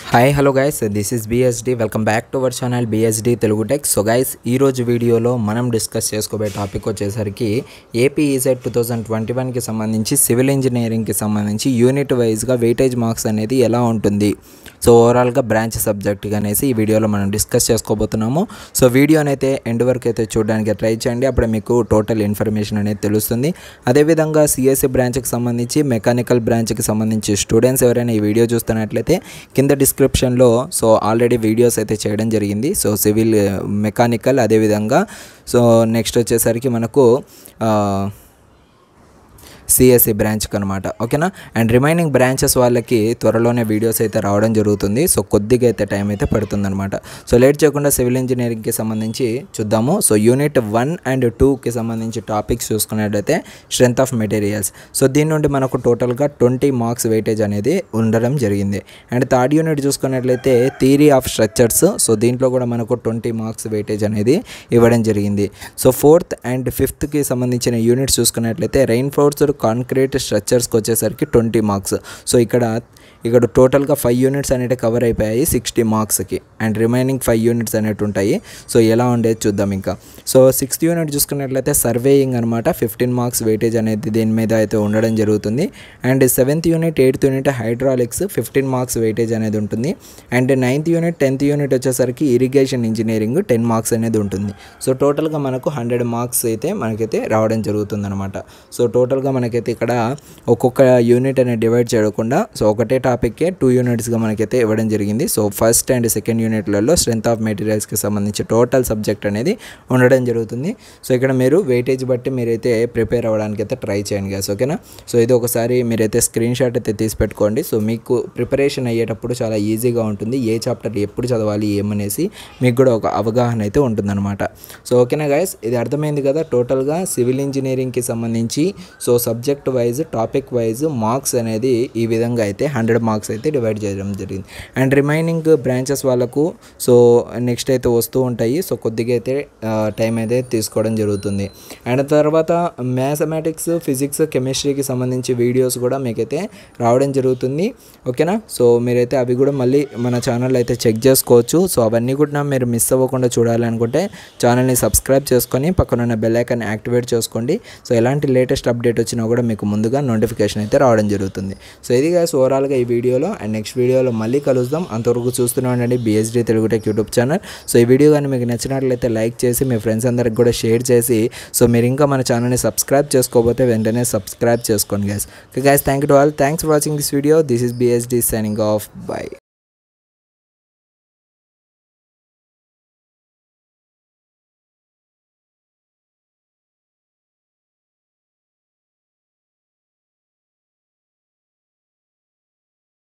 hi hello guys this is BSD welcome back to our channel BSD Telugu tech so guys ఈరోజు వీడియోలో మనం discuss చేసుకోబోయే topic వచ్చేసరికి AP ECET two thousand twenty వన్కి సంబంధించి civil ఇంజనీరింగ్కి సంబంధించి యూనిట్ వైజ్గా వెయిటేజ్ మార్క్స్ అనేది ఎలా ఉంటుంది సో ఓవరాల్గా బ్రాంచ్ సబ్జెక్ట్గా అనేసి ఈ వీడియోలో మనం డిస్కస్ చేసుకోబోతున్నాము సో వీడియోని అయితే ఎండ్ వరకు అయితే చూడడానికి ట్రై చేయండి అప్పుడే మీకు టోటల్ ఇన్ఫర్మేషన్ అనేది తెలుస్తుంది అదేవిధంగా సిఎస్సి బ్రాంచ్కి సంబంధించి మెకానికల్ బ్రాంచ్కి సంబంధించి స్టూడెంట్స్ ఎవరైనా ఈ వీడియో చూస్తున్నట్లయితే కింద డిస్క్రిప్షన్లో సో ఆల్రెడీ వీడియోస్ అయితే చేయడం జరిగింది సో సివిల్ మెకానికల్ అదేవిధంగా సో నెక్స్ట్ వచ్చేసరికి మనకు సిఎస్సి బ్రాంచ్కి అనమాట ఓకేనా అండ్ రిమైనింగ్ బ్రాంచెస్ వాళ్ళకి త్వరలోనే వీడియోస్ అయితే రావడం జరుగుతుంది సో కొద్దిగా అయితే టైం అయితే పడుతుందన్నమాట సో లేట్ చేయకుండా సివిల్ ఇంజనీరింగ్కి సంబంధించి చూద్దాము సో యూనిట్ వన్ అండ్ టూకి సంబంధించి టాపిక్స్ చూసుకున్నట్లయితే స్ట్రెంత్ ఆఫ్ మెటీరియల్స్ సో దీని నుండి మనకు టోటల్గా ట్వంటీ మార్క్స్ వెయిటేజ్ అనేది ఉండడం జరిగింది అండ్ థర్డ్ యూనిట్ చూసుకున్నట్లయితే థియరీ ఆఫ్ స్ట్రక్చర్స్ సో దీంట్లో కూడా మనకు ట్వంటీ మార్క్స్ వెయిటేజ్ అనేది ఇవ్వడం జరిగింది సో ఫోర్త్ అండ్ ఫిఫ్త్కి సంబంధించిన యూనిట్స్ చూసుకున్నట్లయితే రెయిన్ ఫోర్స్డ్ కాంక్రీట్ స్ట్రక్చర్స్కి వచ్చేసరికి ట్వంటీ మార్క్స్ సో ఇక్కడ ఇక్కడ టోటల్గా ఫైవ్ యూనిట్స్ అనేవి కవర్ అయిపోయాయి సిక్స్టీ మార్క్స్కి అండ్ రిమైనింగ్ ఫైవ్ యూనిట్స్ అనేవి ఉంటాయి సో ఎలా ఉండేది చూద్దాం ఇంకా సో సిక్స్త్ యూనిట్ చూసుకున్నట్లయితే సర్వేయింగ్ అనమాట ఫిఫ్టీన్ మార్క్స్ వెయిటేజ్ అనేది దీని మీద అయితే ఉండడం జరుగుతుంది and seventh unit eighth unit hydraulics fifteen marks weightage అనేది ఉంటుంది and ninth unit tenth unit వచ్చేసరికి ఇరిగేషన్ ఇంజనీరింగ్ టెన్ మార్క్స్ అనేది ఉంటుంది సో టోటల్గా మనకు హండ్రెడ్ మార్క్స్ అయితే మనకైతే రావడం జరుగుతుంది అనమాట సో టోటల్గా మనకైతే ఇక్కడ ఒక్కొక్క యూనిట్ అనేది డివైడ్ చేయకుండా సో ఒకటే టాపిక్కే టూ యూనిట్స్గా మనకైతే ఇవ్వడం జరిగింది సో ఫస్ట్ అండ్ సెకండ్ యూనిట్లలో స్ట్రెంత్ ఆఫ్ మెటీరియల్స్కి సంబంధించి టోటల్ సబ్జెక్ట్ అనేది ఉండడం జరుగుతుంది సో ఇక్కడ మీరు వెయిటేజ్ బట్టి మీరైతే ప్రిపేర్ అవ్వడానికి అయితే ట్రై చేయండి గ్యాస్ ఓకేనా సో ఇది ఒకసారి మీరైతే స్క్రీన్ షాట్ అయితే తీసి పెట్టుకోండి సో మీకు ప్రిపరేషన్ అయ్యేటప్పుడు చాలా ఈజీగా ఉంటుంది ఏ చాప్టర్ ఎప్పుడు చదవాలి ఏమనేసి మీకు కూడా ఒక అవగాహన అయితే ఉంటుందన్నమాట సో ఓకేనా గైస్ ఇది అర్థమైంది కదా టోటల్గా సివిల్ ఇంజనీరింగ్కి సంబంధించి so subject wise topic wise marks అనేది ఈ విధంగా అయితే హండ్రెడ్ మార్క్స్ అయితే డివైడ్ చేయడం జరిగింది అండ్ రిమైనింగ్ బ్రాంచెస్ వాళ్ళకు సో నెక్స్ట్ అయితే వస్తూ ఉంటాయి సో కొద్దిగా అయితే టైం అయితే తీసుకోవడం జరుగుతుంది అండ్ తర్వాత మ్యాథమెటిక్స్ ఫిజిక్స్ కెమిస్ట్రీకి సంబంధించి వీడియోస్ కూడా మీకైతే రావడం జరుగుతుంది ఓకేనా సో మీరైతే అవి కూడా మళ్ళీ మన ఛానల్ అయితే చెక్ చేసుకోవచ్చు సో అవన్నీ కూడా మీరు మిస్ అవ్వకుండా చూడాలనుకుంటే ఛానల్ని సబ్స్క్రైబ్ చేసుకొని పక్కన ఉన్న బెల్ ఐకాన్ యాక్టివేట్ చేసుకోండి సో ఎలాంటి లేటెస్ట్ అప్డేట్ వచ్చినా కూడా మీకు ముందుగా నోటిఫికేషన్ అయితే రావడం జరుగుతుంది సో ఇది గాయస్ ఓవరాల్గా ఈ వీడియోలో అండ్ నెక్స్ట్ వీడియోలో మళ్ళీ కలుద్దాం అంతవరకు చూస్తూనే ఉండండి BSD Telugu tech YouTube channel so ఈ వీడియో కానీ మీకు నచ్చినట్లయితే లైక్ చేసి మీ ఫ్రెండ్స్ అందరికి కూడా షేర్ చేసి సో మీరు ఇంకా మన ఛానల్ని సబ్స్క్రైబ్ చేసుకోకపోతే వెంటనే సబ్స్క్రైబ్ చేసుకోండి guys okay guys thank you to all thanks for watching this video this is BSD signing off by